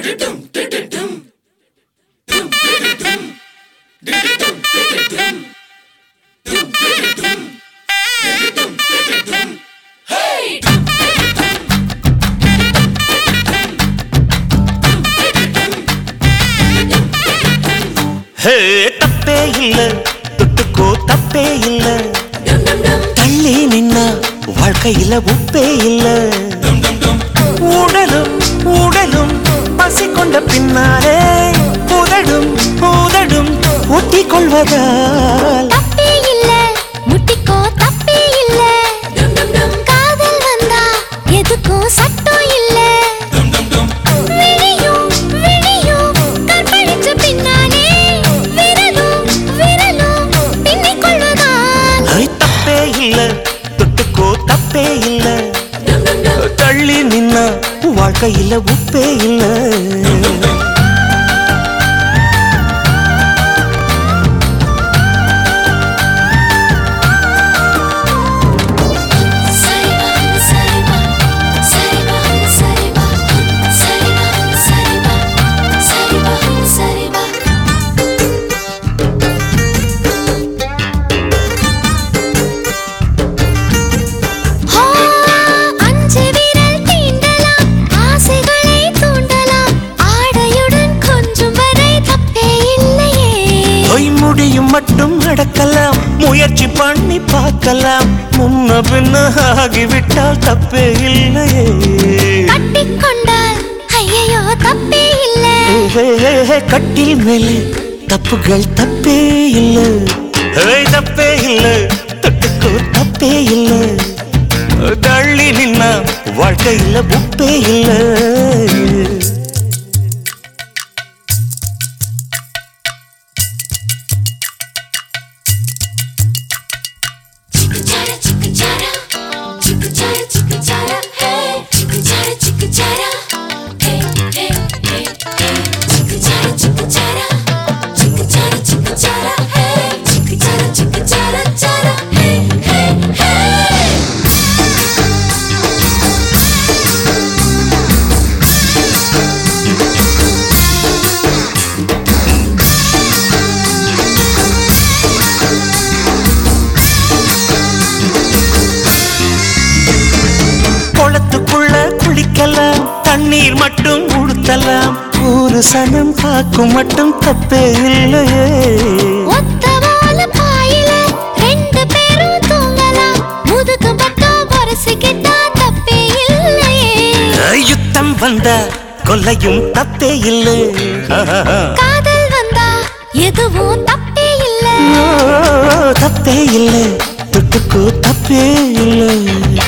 ஹே தப்பே இல்ல தொட்டுக்கோ தப்பே இல்ல தள்ளி நின்னா வாழ்க்கையில உப்பே இல்ல உடலும் உடலும் பசி கொண்ட பின்னாலே உதடும் உதடும் ஒட்டிக் கொள்வதால் தப்பே இல்ல முட்டிக்கோ தப்பே இல்ல காதல் வந்தா எதுக்கும் சட்டம் இல்ல விழியும் விழியும் கற்பழிச்ச பின்னாலே விரலும் விரலும் பின்னிக் கொள்வதால் ஐ, தப்பே இல்ல தொட்டுக்கோ தப்பே இல்ல தள்ளி நின்னா வாழ்க்கையில உப்பே இல்ல சரிவா சரிவா சரிவா சரிவா சரிவா சரிவா சரிவா சரிவா ஆ, அஞ்சு விரல் தீண்டலாம் ஆசைகளை தூண்டலாம் ஆடையுடன் கொஞ்சம் வரை தப்பே இல்லையே பொய் முடியும் மட்டும் நடக்கலாம் முயற்சி பண்ணி பார்க்கலாம் முன்ன பின்ன ஆகிவிட்டால் தப்பே இல்லையே கட்டிக்கொண்டால் ஐயையோ தப்பே இல்லை ஹே, ஹே, ஹே, கட்டில் மேலே தப்புகள் தப்பே இல்ல ஏய், தப்பே இல்ல தொட்டுக்கோ தப்பே இல்ல தள்ளி நின்னா வாழ்க்கையில உப்பே இல்ல Chickachara, chickachara, chickachara, chickachara, hey. Chickachara, chickachara, hey, hey, hey, hey. Chickachara, chickachara, chickachara, chickachara, hey. Chickachara, chickachara, chara, hey, hey, hey. குளத்துக்குள்ள குளிக்கலாம் தண்ணீர் மட்டும் உடுத்தலாம் ஒரு சனம் காக்கும் மட்டும் தப்பே இல்லையே ஒத்த வாழ பாயில ரெண்டு பேரும் தூங்கலாம் முதுகு பக்கம் உரசிக்கிட்டா தப்பே இல்லையே யுத்தம் வந்த கொல்லையும் தப்பே இல்லை காதல் வந்தா எதுவும் தப்பே இல்லை தப்பே இல்லை தொட்டுக்கோ தப்பே இல்லை